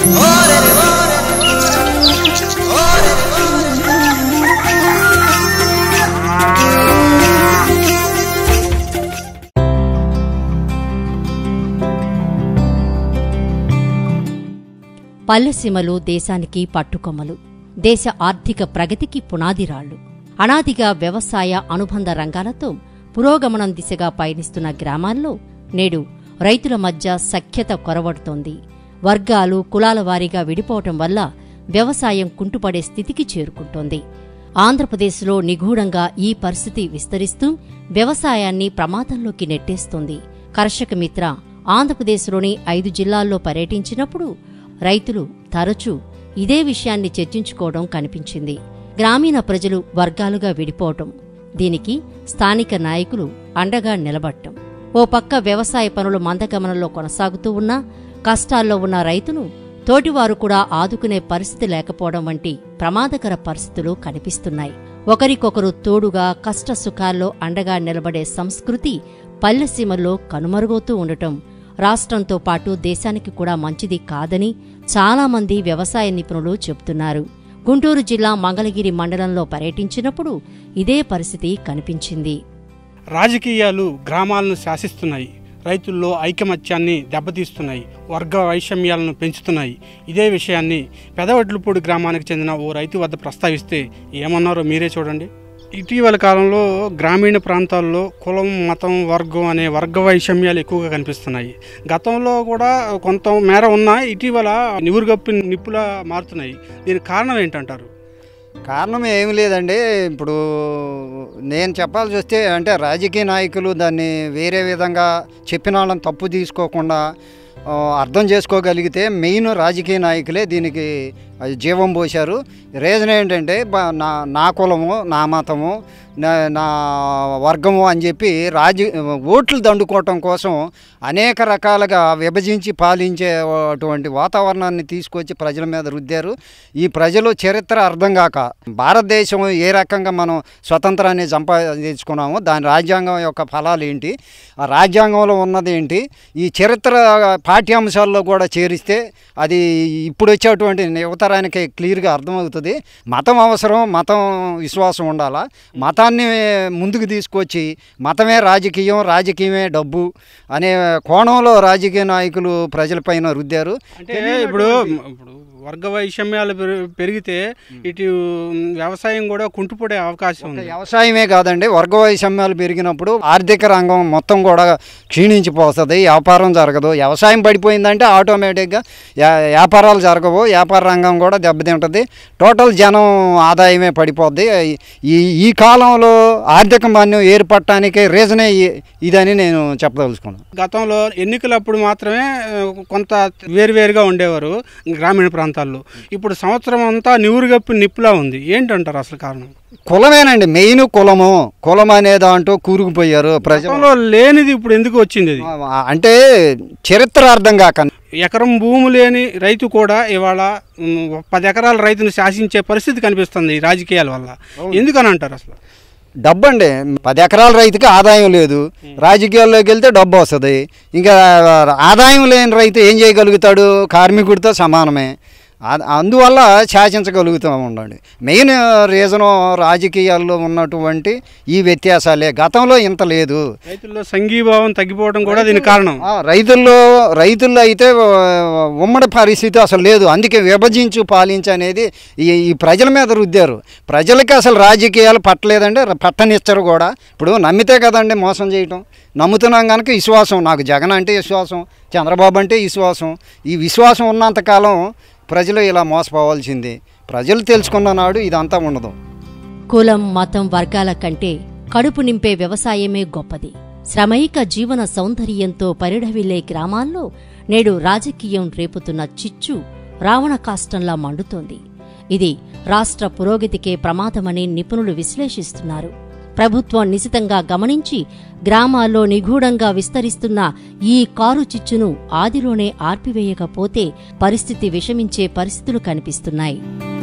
పల్లెసీమలు దేశానికి పట్టుకొమ్మలు దేశ ఆర్థిక ప్రగతికి పునాదిరాళ్లు అనాదిగా వ్యవసాయ అనుబంధ రంగాలతో పురోగమనం దిశగా పయనిస్తున్న గ్రామాల్లో నేడు రైతుల మధ్య సఖ్యత కొరవడుతోంది వర్గాలు కులాల వారీగా విడిపోవటం వల్ల వ్యవసాయం కుంటుపడే స్థితికి చేరుకుంటోంది ఆంధ్రప్రదేశ్లో నిగూఢంగా ఈ పరిస్థితి విస్తరిస్తూ వ్యవసాయాన్ని ప్రమాదంలోకి నెట్టేస్తోంది కర్షక మిత్ర ఆంధ్రప్రదేశ్లోని ఐదు జిల్లాల్లో పర్యటించినప్పుడు రైతులు తరచూ ఇదే విషయాన్ని చర్చించుకోవడం కనిపించింది గ్రామీణ ప్రజలు వర్గాలుగా విడిపోవటం దీనికి స్థానిక నాయకులు అండగా నిలబడటం ఓ పక్క వ్యవసాయ పనులు మందగమనంలో కొనసాగుతూ ఉన్నా కష్టాల్లో ఉన్న రైతును తోటివారు కూడా ఆదుకునే పరిస్థితి లేకపోవడం వంటి ప్రమాదకర పరిస్థితులు కనిపిస్తున్నాయి ఒకరికొకరు తోడుగా కష్ట సుఖాల్లో అండగా నిలబడే సంస్కృతి పల్లెసీమల్లో కనుమరుగవుతూ ఉండటం రాష్ట్రంతో పాటు దేశానికి కూడా మంచిది కాదని చాలామంది వ్యవసాయ నిపుణులు చెబుతున్నారు గుంటూరు జిల్లా మంగళగిరి మండలంలో పర్యటించినప్పుడు ఇదే పరిస్థితి కనిపించింది రాజకీయాలు గ్రామాలను శాసిస్తున్నాయి రైతుల్లో ఐకమత్యాన్ని దెబ్బతీస్తున్నాయి వర్గ వైషమ్యాలను పెంచుతున్నాయి ఇదే విషయాన్ని పెదవడ్లపూడి గ్రామానికి చెందిన ఓ రైతు వద్ద ప్రస్తావిస్తే ఏమన్నారో మీరే చూడండి ఇటీవల కాలంలో గ్రామీణ ప్రాంతాల్లో కులం మతం వర్గం అనే వర్గ వైషమ్యాలు ఎక్కువగా కనిపిస్తున్నాయి గతంలో కూడా కొంత మేర ఉన్నా ఇటీవల నివురుగప్పి నిప్పులా మారుతున్నాయి దీనికి కారణం ఏంటంటారు కారణం ఏమి లేదండి ఇప్పుడు నేను చెప్పాల్సి వస్తే అంటే రాజకీయ నాయకులు దాన్ని వేరే విధంగా చెప్పిన వాళ్ళని తప్పు తీసుకోకుండా ఆ, అర్థం చేసుకోగలిగితే మెయిన్ రాజకీయ నాయకులే దీనికి అది జీవం పోశారు రీజన్ ఏంటంటే బ- నా నా కులము నా మతము నా నా వర్గము అని చెప్పి రాజ ఓట్లు దండుకోవటం కోసం అనేక రకాలుగా విభజించి పాలించే అటువంటి వాతావరణాన్ని తీసుకొచ్చి ప్రజల మీద రుద్దారు ఈ ప్రజలు చరిత్ర అర్థం కాక భారతదేశం ఏ రకంగా మనం స్వతంత్రాన్ని సంపాదించుకున్నామో దాని రాజ్యాంగం యొక్క ఫలాలు ఏంటి ఆ రాజ్యాంగంలో ఉన్నది ఏంటి ఈ చరిత్ర పాఠ్యాంశాల్లో కూడా చేరిస్తే అది ఇప్పుడు వచ్చేటువంటి యువతరానికి క్లియర్గా అర్థమవుతుంది మతం అవసరం మతం విశ్వాసం ఉండాలా మతాన్ని ముందుకు తీసుకొచ్చి మతమే రాజకీయం రాజకీయమే డబ్బు అనే కోణంలో రాజకీయ నాయకులు ప్రజలపైన రుద్దారు అంటే ఇప్పుడు ఇప్పుడు వర్గ వైషమ్యాలు పెరు- పెరిగితే ఇటు వ్యవసాయం కూడా కుంటుపడే అవకాశం ఉంది వ్యవసాయమే కాదండి వర్గ వైషమ్యాలు పెరిగినప్పుడు ఆర్థిక రంగం మొత్తం కూడా క్షీణించిపోతుంది వ్యాపారం జరగదు వ్యవసాయం పడిపోయిందంటే ఆటోమేటిక్గా వ్యా- వ్యాపారాలు జరగవు వ్యాపార రంగం కూడా దెబ్బతింటుంది టోటల్ జనం ఆదాయమే పడిపోద్ది ఈ ఈ కాలంలో ఆర్థిక మాన్యం ఏర్పడటానికి రీజనే ఇ- ఇదని నేను చెప్పదలుచుకున్నాను గతంలో ఎన్నికలప్పుడు మాత్రమే ఆ, కొంత వేరువేరుగా ఉండేవారు గ్రామీణ ప్రాంతాల్లో ఇప్పుడు సంవత్సరం అంతా నివురుగప్పి నిప్పులా ఉంది ఏంటంటారు అసలు కారణం కులమేనండి మెయిన్ కులము కులం అనే దాంట్లో కూరుకుపోయారు ప్రజలు గతంలో లేనిది ఇప్పుడు ఎందుకు వచ్చింది ఇది అంటే చరిత్ర అర్థం కాక ఎకరం భూమి లేని రైతు కూడా ఇవాళ ఉమ్, పది ఎకరాల రైతును శాసించే పరిస్థితి కనిపిస్తుంది ఈ రాజకీయాల వల్ల ఎందుకని అంటారు అసలు డబ్బు అండి పది ఎకరాల రైతుకి ఆదాయం లేదు రాజకీయాల్లోకి వెళ్తే డబ్బు వస్తుంది ఇంకా ఆదాయం లేని రైతు ఏం చేయగలుగుతాడు కార్మికుడితో సమానమే ఆ- అందువల్ల శాసించగలుగుతూ ఉండండి మెయిన్ రీజను రాజకీయాల్లో ఉన్నటువంటి ఈ వ్యత్యాసాలే గతంలో ఇంత లేదు రైతుల్లో సంఘీభావం తగ్గిపోవడం కూడా దీనికి కారణం ఆ, రైతుల్లో రైతుల్లో అయితే ఆ, ఉమ్మడి పరిస్థితి అసలు లేదు అందుకే విభజించు పాలించు అనేది ఈ ఈ ప్రజల మీద రుద్దారు ప్రజలకి అసలు రాజకీయాలు పట్టలేదంటే ర- పట్టనిచ్చరు కూడా ఇప్పుడు నమ్మితే కదండి మోసం చేయటం నమ్ముతున్నాం కనుక విశ్వాసం నాకు జగన్ అంటే విశ్వాసం చంద్రబాబు అంటే విశ్వాసం ఈ విశ్వాసం ఉన్నంతకాలం ప్రజలు ఇలా మోసపోవాల్సింది ప్రజలు తెలుసుకున్న నాడు ఇదంతా ఉండదు కులం మతం వర్గాల కంటే కడుపు నింపే వ్యవసాయమే గొప్పది శ్రమైక జీవన సౌందర్యంతో పరిఢవిల్లే గ్రామాల్లో నేడు రాజకీయం రేపుతున్న చిచ్చు రావణ కాష్టంలా మండుతోంది ఇది రాష్ట్ర పురోగతికే ప్రమాదమని నిపుణులు విశ్లేషిస్తున్నారు ప్రభుత్వం నిశితంగా గమనించి గ్రామాల్లో నిగూఢంగా విస్తరిస్తున్న ఈ కారు చిచ్చును ఆదిలోనే ఆర్పివేయకపోతే పరిస్థితి విషమించే పరిస్థితులు కనిపిస్తున్నాయి